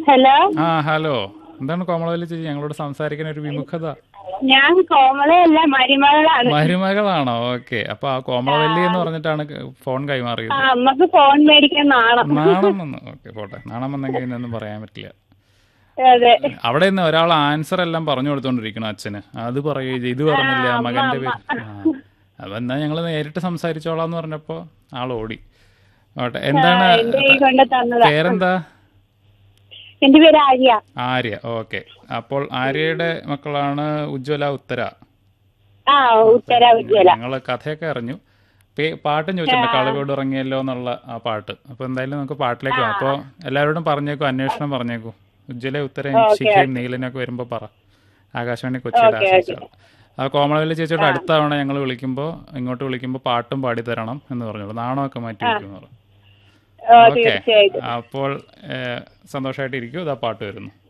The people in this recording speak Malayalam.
ഹലോ ആ ഹലോ എന്താണ് കോമളവല്ലി ചേച്ചി ഞങ്ങളോട് സംസാരിക്കാൻ ഒരു വിമുഖത ഞാൻ കോമളയല്ല മരുമകളാണ് മരുമകളാണോ ഓക്കെ അപ്പൊ ആ കോമളവല്ലി എന്ന് പറഞ്ഞിട്ടാണ് ഫോൺ ആ കൈമാറിയത് അമ്മക്ക് ഫോൺ മേടിക്കാൻ നാണം നാണം വന്നു ഓക്കെ പോട്ടെ നാണം വന്നെങ്കിൽ ഇതിനൊന്നും പറയാൻ പറ്റില്ല അതെ അവിടെ നിന്ന് ഒരാൾ ആൻസർ എല്ലാം പറഞ്ഞു കൊടുത്തോണ്ടിരിക്കണം അച്ഛന് അത് പറയുകയും ചെയ്തു. ഇത് പറഞ്ഞില്ല മകന്റെ പേര് ആ. അപ്പൊ എന്നാ ഞങ്ങള് നേരിട്ട് സംസാരിച്ചോളാന്ന് പറഞ്ഞപ്പോ ആൾ ഓടി ഓട്ടെ എന്താണ് എന്റെ കൈ കൊണ്ട് തന്നതാ പേരെന്താ എന്റെ പേര് ആര്യ ആര്യ ഓക്കെ അപ്പോൾ ആര്യയുടെ മക്കളാണ് ഉജ്ജ്വല ഉത്തര ആ ഉത്തര ഉജ്വല ഞങ്ങള് കഥയൊക്കെ അറിഞ്ഞു പേ- പാട്ടും ചോദിച്ചിട്ടുണ്ട് കളവോട് ഇറങ്ങിയല്ലോ എന്നുള്ള ആ പാട്ട് അപ്പൊ എന്തായാലും നമുക്ക് പാട്ടിലേക്ക് പോകാം അപ്പൊ എല്ലാവരോടും പറഞ്ഞേക്കൂ അന്വേഷണം പറഞ്ഞേക്കൂ ഉജ്ജ്വല ഉത്തരയും ശിഖയും നീലനൊക്കെ വരുമ്പോ പറ ആകാശവാണി കൊച്ചിയുടെ ആശംസകൾ ആ കോമളവല്ലി ചേച്ചിയുടെ അടുത്ത തവണ ഞങ്ങൾ വിളിക്കുമ്പോൾ ഇങ്ങോട്ട് വിളിക്കുമ്പോൾ പാട്ടും പാടി തരണം എന്ന് പറഞ്ഞോളൂ നാണമൊക്കെ മാറ്റി വെക്കുന്നു ഓ ഓക്കെ തീർച്ചയായിട്ടും അപ്പോൾ സന്തോഷമായിട്ട് ഇരിക്കൂ ഇതാ പാട്ട് വരുന്നു